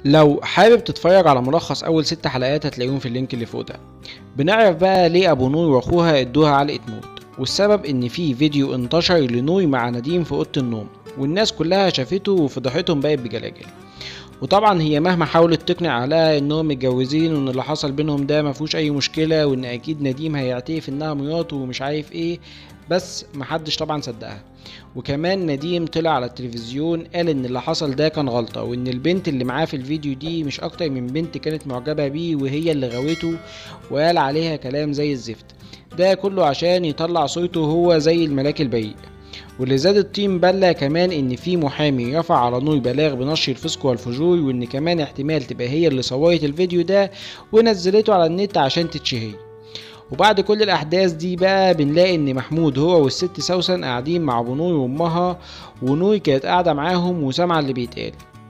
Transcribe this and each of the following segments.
لو حابب تتفرج على ملخص اول ست حلقات هتلاقيهم في اللينك اللي فوق ده بنعرف بقى ليه ابو نور واخوها ادوها علقة موت والسبب ان في فيديو انتشر لنور مع نديم في اوضه النوم والناس كلها شافته وفضحتهم بقت بجلاجل وطبعا هي مهما حاولت تقنع عليها انهم متجوزين وان اللي حصل بينهم ده مفهوش اي مشكله وان اكيد نديم هيعترف انها مراته ومش عارف ايه بس محدش طبعا صدقها وكمان نديم طلع على التلفزيون قال ان اللي حصل ده كان غلطه وان البنت اللي معاه في الفيديو دي مش اكتر من بنت كانت معجبه بيه وهي اللي غوته وقال عليها كلام زي الزفت ده كله عشان يطلع صورته هو زي الملاك البريء واللي زاد الطين بلة كمان ان في محامي رفع على نور بلاغ بنشر الفسق والفجور وان كمان احتمال تبقى هي اللي صورت الفيديو ده ونزلته على النت عشان تتشهر وبعد كل الاحداث دي بقى بنلاقي ان محمود هو والست سوسن قاعدين مع ابو نور وامها ونور كانت قاعده معاهم وسامعه اللي بيتقال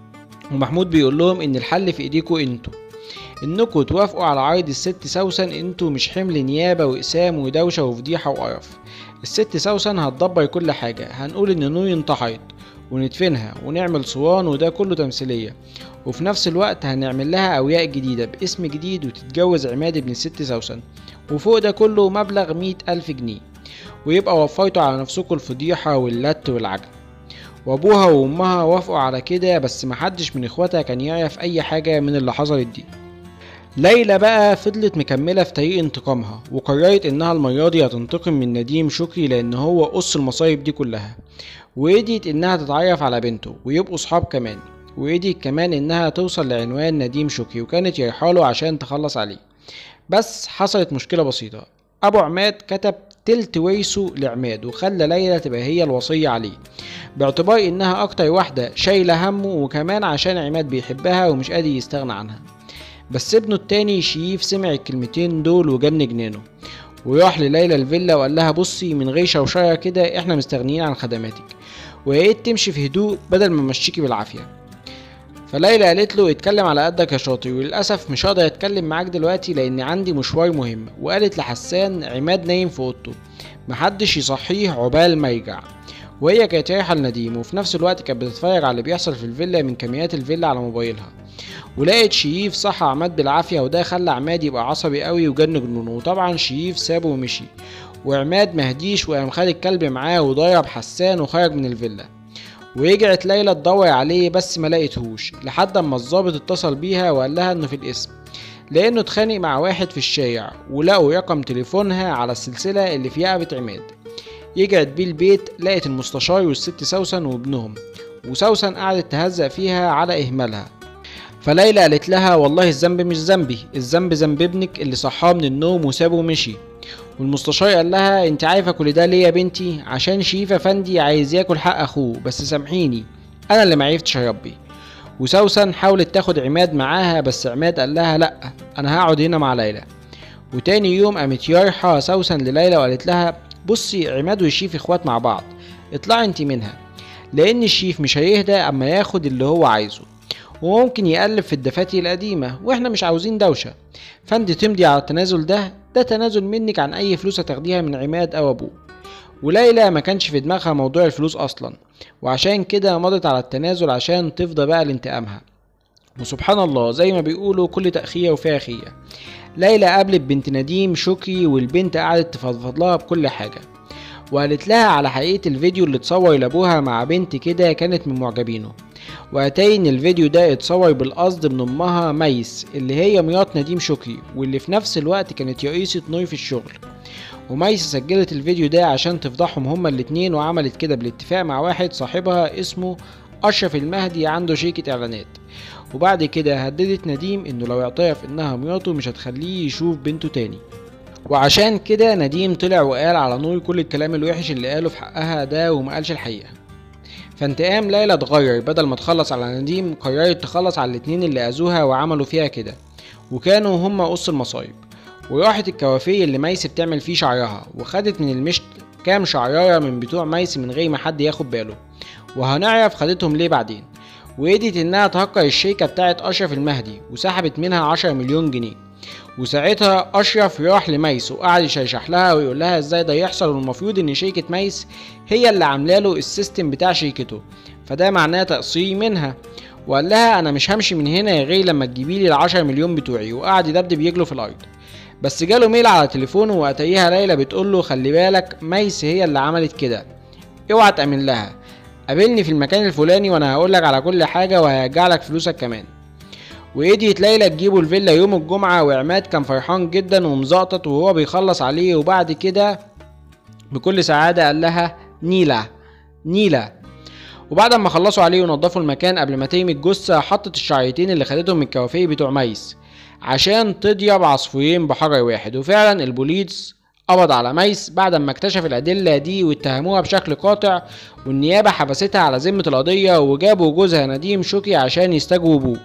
ومحمود بيقول لهم ان الحل في ايديكوا انتوا انكوا توافقوا على عرض الست سوسن انتوا مش حمل نيابه واقسام ودوشه وفضيحه وقرف الست سوسن هتدبر كل حاجه هنقول ان نور انتحرت وندفنها ونعمل صوان وده كله تمثيليه وفي نفس الوقت هنعمل لها أوياء جديدة باسم جديد وتتجوز عماد ابن الست سوسن وفوق ده كله مبلغ مية ألف جنيه ويبقى وفرتوا على نفسكم الفضيحة واللت والعجن وأبوها وأمها وافقوا على كده بس محدش من إخواتها كان يعرف أي حاجة من اللي حصلت دي ليلى بقى فضلت مكملة في طريق انتقامها وقررت انها المرة دي هتنتقم من نديم شكري لان هو قص المصايب دي كلها وقدرت انها تتعرف على بنته ويبقوا صحاب كمان وقدرت كمان انها توصل لعنوان نديم شكري وكانت يرحاله عشان تخلص عليه بس حصلت مشكلة بسيطة ابو عماد كتب تلت ورثه لعماد وخلى ليلى تبقى هي الوصية عليه باعتبار انها اكتر واحدة شايلة همه وكمان عشان عماد بيحبها ومش قادر يستغنى عنها بس ابنه التاني شيف سمع الكلمتين دول وجن جنانه وراح لليلى الفيلا وقال لها بصي من غير شوشرة كده احنا مستغنيين عن خدماتك وياريت تمشي في هدوء بدل ما مشيكي بالعافية فليلى قالت له اتكلم على قدك يا شاطر وللاسف مش هقدر اتكلم معاك دلوقتي لان عندي مشوار مهم وقالت لحسان عماد نايم في اوضته محدش يصحيه عقبال ما يرجع وهي كانت رايحه لنديم وفي نفس الوقت كانت بتتفرج على اللي بيحصل في الفيلا من كاميرات الفيلا على موبايلها ولقت شريف صح عماد بالعافيه وده خلى عماد يبقى عصبي قوي وجن جنونه وطبعا شريف سابه ومشي وعماد مهديش وقام خد الكلب معاه وضرب حسان وخرج من الفيلا ورجعت ليلى تدور عليه بس ما لقيتهوش لحد اما الظابط اتصل بيها وقال لها انه في الاسم لانه اتخانق مع واحد في الشارع ولقوا رقم تليفونها على السلسله اللي في رقبه عماد رجعت بيه البيت لقت المستشار والست سوسن وابنهم وسوسن قعدت تهزق فيها على اهمالها فليلى قالت لها والله الذنب مش ذنبي الذنب ذنب ابنك اللي صحاه من النوم وسابه ومشي والمستشار قال لها انت عارفه كل ده ليه يا بنتي عشان شريف افندي عايز ياكل حق اخوه بس سامحيني انا اللي معرفتش اربي وسوسن حاولت تاخد عماد معاها بس عماد قال لها لا انا هقعد هنا مع ليلى وتاني يوم قامت يارحة سوسن لليلى وقالت لها بصي عماد وشريف اخوات مع بعض اطلعي انت منها لان الشريف مش هيهدى اما ياخد اللي هو عايزه وممكن يقلب في الدفاتر القديمة واحنا مش عاوزين دوشة فانت تمضي على التنازل ده ده تنازل منك عن اي فلوس هتاخديها من عماد او ابوه وليلى ما كانش في دماغها موضوع الفلوس اصلا وعشان كده مضت على التنازل عشان تفضى بقى لانتقامها وسبحان الله زي ما بيقولوا كل تأخية وفيها خية ليلى قابلت بنت نديم شكري والبنت قعدت تفضفض لها بكل حاجة وقالت لها على حقيقة الفيديو اللي اتصور لابوها مع بنت كده كانت من معجبينه واتاري ان الفيديو ده اتصور بالقصد من امها ميس اللي هي مرات نديم شكري واللي في نفس الوقت كانت رئيسة نور في الشغل وميس سجلت الفيديو ده عشان تفضحهم هما الاتنين وعملت كده بالاتفاق مع واحد صاحبها اسمه اشرف المهدي عنده شركة اعلانات وبعد كده هددت نديم انه لو اعترف انها مراته مش هتخليه يشوف بنته تاني وعشان كده نديم طلع وقال على نور كل الكلام الوحش اللي قاله في حقها ده وما قالش الحقيقة فانتقام ليلى اتغير بدل ما تخلص على نديم قررت تخلص على الاتنين اللي اذوها وعملوا فيها كده وكانوا هما قص المصايب وراحت الكوافيه اللي ميس بتعمل فيه شعرها وخدت من المشط كام شعرايه من بتوع ميس من غير ما حد ياخد باله وهنعرف خدتهم ليه بعدين وقدرت انها تهكر الشركه بتاعت اشرف المهدي وسحبت منها عشرة مليون جنيه وساعتها اشرف راح لميس وقعد يشرشح لها ويقول لها ازاي ده يحصل والمفروض ان شركه ميس هي اللي عامله له السيستم بتاع شركته فده معناه تقصير منها وقال لها انا مش همشي من هنا غير لما تجيبي لي العشرة مليون بتوعي وقعد يدبدب يجله في الارض بس جاله ميل على تليفونه واتيها ليلى بتقول له خلي بالك ميس هي اللي عملت كده اوعى تامن لها قابلني في المكان الفلاني وانا هقولك على كل حاجه وهرجع لك فلوسك كمان وإيديت ليلى تجيبه الفيلا يوم الجمعة وعماد كان فرحان جدا ومزقطط وهو بيخلص عليه وبعد كده بكل سعادة قال لها نيلة نيلة وبعد ما خلصوا عليه ونضفوا المكان قبل ما ترمي الجثة حطت الشعريتين اللي خدتهم من الكوافيه بتوع ميس عشان تضيب عصفورين بحجر واحد وفعلا البوليس قبض على ميس بعد ما اكتشف الأدلة دي واتهموها بشكل قاطع والنيابة حبستها على ذمة القضية وجابوا جوزها نديم شوكي عشان يستجوبوه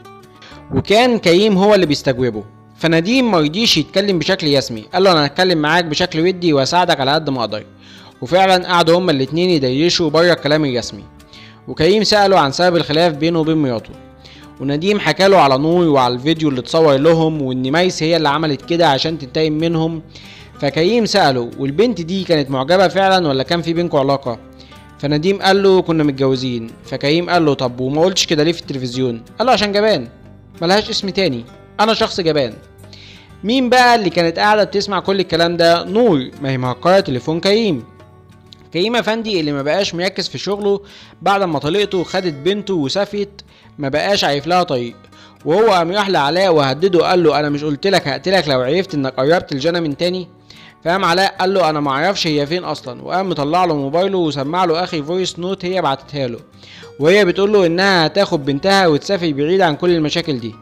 وكان كريم هو اللي بيستجوبه فنديم مرضيش يتكلم بشكل رسمي قال له انا هتكلم معاك بشكل ودي واساعدك على قد ما اقدر وفعلا قعدوا هما الاتنين يديشوا بره الكلام الرسمي وكريم سأله عن سبب الخلاف بينه وبين مراته ونديم حكاله على نور وعلى الفيديو اللي اتصور لهم وان ميس هي اللي عملت كده عشان تنتقم منهم فكريم سأله والبنت دي كانت معجبة فعلا ولا كان في بينكم علاقة فنديم قال له كنا متجوزين فكريم قال له طب وما قلتش كده ليه في التلفزيون قال له عشان جبان ملهاش اسم تاني انا شخص جبان مين بقى اللي كانت قاعده بتسمع كل الكلام ده نور ما هي مهكره تليفون كريم كريم افندي اللي ما بقاش مركز في شغله بعد ما طليقته خدت بنته وسافت ما بقاش عارف لها طريق وهو قام راح لعلاء وهدده قال له انا مش قلت لك هقتلك لو عرفت انك قربت الجنة من تاني فقام علاء قال له انا ما اعرفش هي فين اصلا وقام مطلع له موبايله وسمع له اخي فويس نوت هي بعتتها له وهي بتقول له انها هتاخد بنتها وتسافر بعيد عن كل المشاكل دي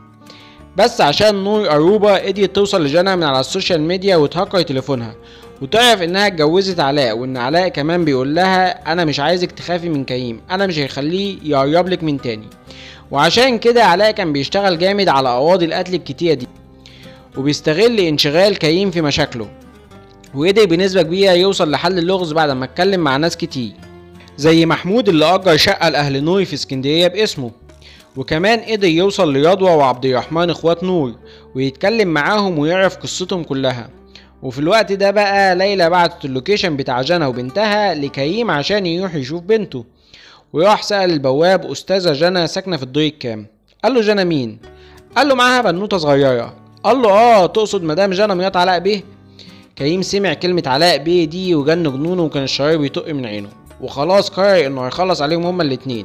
بس عشان نور أروبا قدرت توصل لجنى من على السوشيال ميديا وتهكر تليفونها وتعرف انها اتجوزت علاء وان علاء كمان بيقول لها انا مش عايزك تخافي من كريم انا مش هيخليه يقرب لك من تاني وعشان كده علاء كان بيشتغل جامد على قواضي القتل الكتيرة دي وبيستغل انشغال كريم في مشاكله وقدر بنسبة كبيرة يوصل لحل اللغز بعد ما اتكلم مع ناس كتير زي محمود اللي أجر شقة لأهل نور في اسكندرية باسمه وكمان قدر يوصل لرضوى وعبد الرحمن اخوات نور ويتكلم معاهم ويعرف قصتهم كلها وفي الوقت ده بقى ليلى بعتت اللوكيشن بتاع جنى وبنتها لكريم عشان يروح يشوف بنته وراح سأل البواب أستاذة جنى ساكنة في الدور الكام قال له جنى مين؟ قال له معاها بنوتة صغيرة قال له اه تقصد مدام جنى مرات علاء بيه؟ كريم سمع كلمة علاء بيه دي وجن جنونه وكان الشرايط بيطق من عينه وخلاص قرر انه هيخلص عليهم هما الاتنين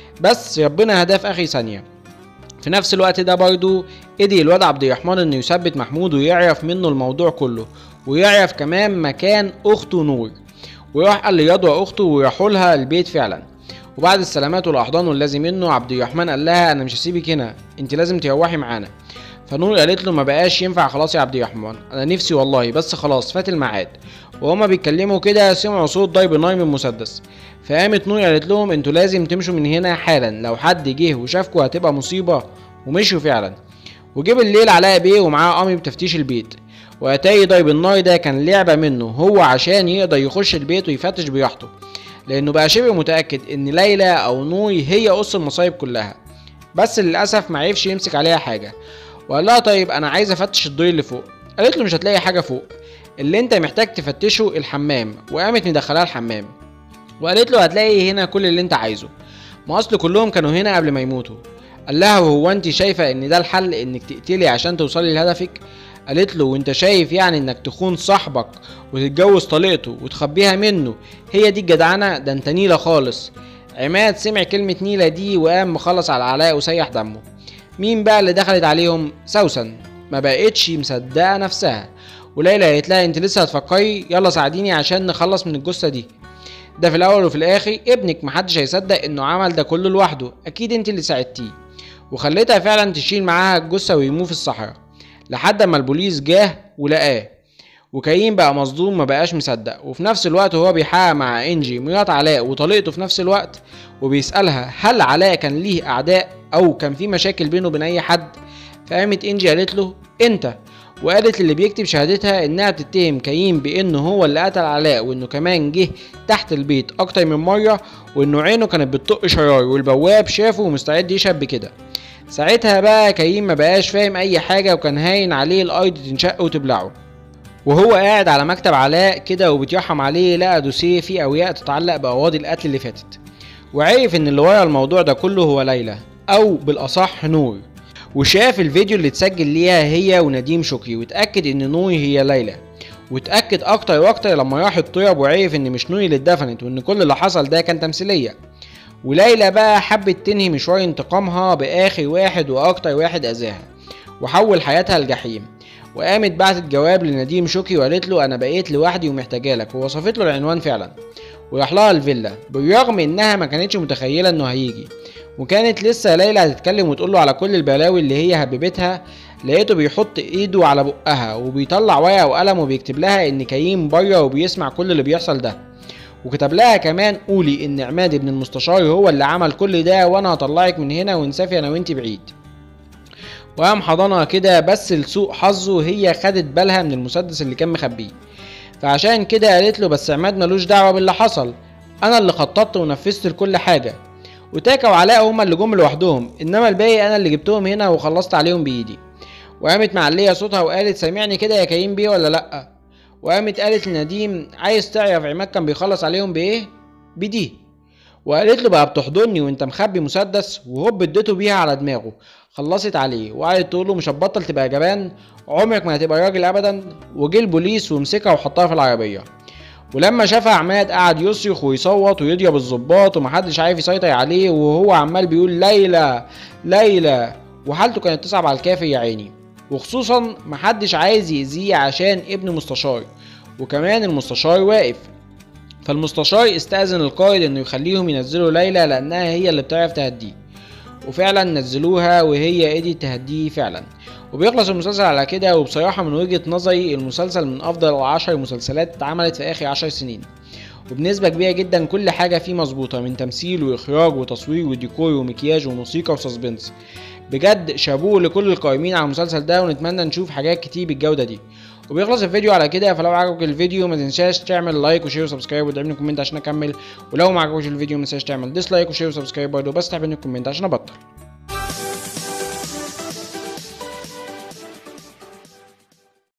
بس ربنا هداه في اخر ثانيه في نفس الوقت ده برضو قدر الواد عبد الرحمن انه يثبت محمود ويعرف منه الموضوع كله ويعرف كمان مكان اخته نور وراح قال لرضوى اخته وراحوا لها البيت فعلا وبعد السلامات والاحضان واللازم منه عبد الرحمن قال لها انا مش هسيبك هنا انت لازم تروحي معانا فنور قالت له ما بقاش ينفع خلاص يا عبد الرحمن انا نفسي والله بس خلاص فات الميعاد وهما بيتكلموا كده سمعوا صوت ضرب نار من مسدس فقامت نور قالت لهم انتوا لازم تمشوا من هنا حالا لو حد جه وشافكوا هتبقى مصيبه ومشوا فعلا وجه الليل علاء بيه ومعاه قامي بتفتيش البيت واتاري ضرب النار ده كان لعبه منه هو عشان يقدر يخش البيت ويفتش براحته لانه بقى شبه متاكد ان ليلى او نور هي قص المصايب كلها بس للاسف معرفش يمسك عليها حاجه وقال لها طيب انا عايز افتش الدور اللي فوق قالت له مش هتلاقي حاجه فوق اللي انت محتاج تفتشه الحمام وقامت مدخلاه الحمام وقالت له هتلاقي هنا كل اللي انت عايزه ما اصل كلهم كانوا هنا قبل ما يموتوا قال لها وهو انت شايفه ان ده الحل انك تقتلي عشان توصلي لهدفك قالت له وانت شايف يعني انك تخون صاحبك وتتجوز طليقته وتخبيها منه هي دي الجدعنه ده انت نيله خالص عماد سمع كلمة نيلة دي وقام مخلص على علاء وسيح دمه مين بقى اللي دخلت عليهم سوسن ما بقتش مصدقة نفسها وليلى قالت لها انت لسه هتفكري يلا ساعديني عشان نخلص من الجثة دي ده في الاول وفي الاخر ابنك محدش هيصدق انه عمل ده كله لوحده اكيد انت اللي ساعدتيه وخليتها فعلا تشيل معاها الجثة ويرموه في الصحراء لحد ما البوليس جاه ولقاه وكريم بقى مصدوم ما بقاش مصدق وفي نفس الوقت هو بيحقق مع انجي مرات علاء وطليقته في نفس الوقت وبيسألها هل علاء كان ليه اعداء او كان في مشاكل بينه وبين اي حد فقامت انجي قالت له انت وقالت للي بيكتب شهادتها انها بتتهم كريم بانه هو اللي قتل علاء وانه كمان جه تحت البيت اكتر من مره وانه عينه كانت بتطق شرار والبواب شافه ومستعد يشهد بكده ساعتها بقى كريم ما بقاش فاهم اي حاجه وكان هاين عليه الارض تنشق وتبلعه وهو قاعد على مكتب علاء كده وبيتيحم عليه لقى دوسيه فيه اوراق تتعلق بقواضي القتل اللي فاتت وعرف ان اللي ورا الموضوع ده كله هو ليلى او بالاصح نور وشاف الفيديو اللي اتسجل ليها هي ونديم شكري واتاكد ان نور هي ليلى واتاكد اكتر واكتر لما راح الطيب وعرف ان مش نور اللي اتدفنت وان كل اللي حصل ده كان تمثيليه وليلى بقى حبت تنهي مشوار انتقامها باخر واحد واكتر واحد اذاها وحول حياتها الجحيم وقامت بعتت جواب لنديم شكري وقالت له انا بقيت لوحدي ومحتاجه لك ووصفت له العنوان فعلا وراح لها الفيلا بالرغم انها ما كانتش متخيله انه هيجي وكانت لسه ليلى هتتكلم وتقول له على كل البلاوي اللي هي هببتها لقيته بيحط ايده على بقها وبيطلع ورقه وقلم وبيكتب لها ان كريم بره وبيسمع كل اللي بيحصل ده وكتب لها كمان قولي ان عماد ابن المستشار هو اللي عمل كل ده وانا هطلعك من هنا ونسافي انا وانت بعيد وقام حضنها كده بس لسوء حظه هي خدت بالها من المسدس اللي كان مخبيه فعشان كده قالت له بس عماد ملوش دعوه باللي حصل انا اللي خططت ونفذت لكل حاجه وتاكا وعلاء هما اللي جم لوحدهم انما الباقي انا اللي جبتهم هنا وخلصت عليهم بايدي وقامت معليه صوتها وقالت سامعني كده يا كريم بيه ولا لا وقامت قالت لنديم عايز تعرف عماد كان بيخلص عليهم بايه بدي وقالت له بقى بتحضني وانت مخبي مسدس وهوب اديته بيها على دماغه خلصت عليه وقعدت تقول له مش هتبطل تبقى جبان عمرك ما هتبقى راجل ابدا وجه البوليس ومسكها وحطها في العربيه ولما شافها عماد قعد يصرخ ويصوت ويضرب الظباط ومحدش عارف يسيطر عليه وهو عمال بيقول ليلى ليلى وحالته كانت تصعب على الكافر يا عيني وخصوصا محدش عايز يأذيه عشان ابن مستشار وكمان المستشار واقف فالمستشار استأذن القائد انه يخليهم ينزلوا ليلى لانها هي اللي بتعرف تهديه وفعلا نزلوها وهي قدرت تهديه فعلا وبيخلص المسلسل على كده وبصراحة من وجهة نظري المسلسل من أفضل العشر مسلسلات اتعملت في آخر عشر سنين وبنسبة كبيرة جدا كل حاجة فيه مظبوطة من تمثيل وإخراج وتصوير وديكور ومكياج وموسيقى وسسبنس بجد شابوه لكل القائمين على المسلسل ده ونتمنى نشوف حاجات كتير بالجودة دي وبيخلص الفيديو على كده فلو عجبك الفيديو ما تنساش تعمل لايك وشير وسبسكرايب وتعمل كومنت عشان اكمل ولو ما عجبكش الفيديو ما تنساش تعمل ديسلايك وشير وسبسكرايب برضه بس تعمل كومنت عشان ابطل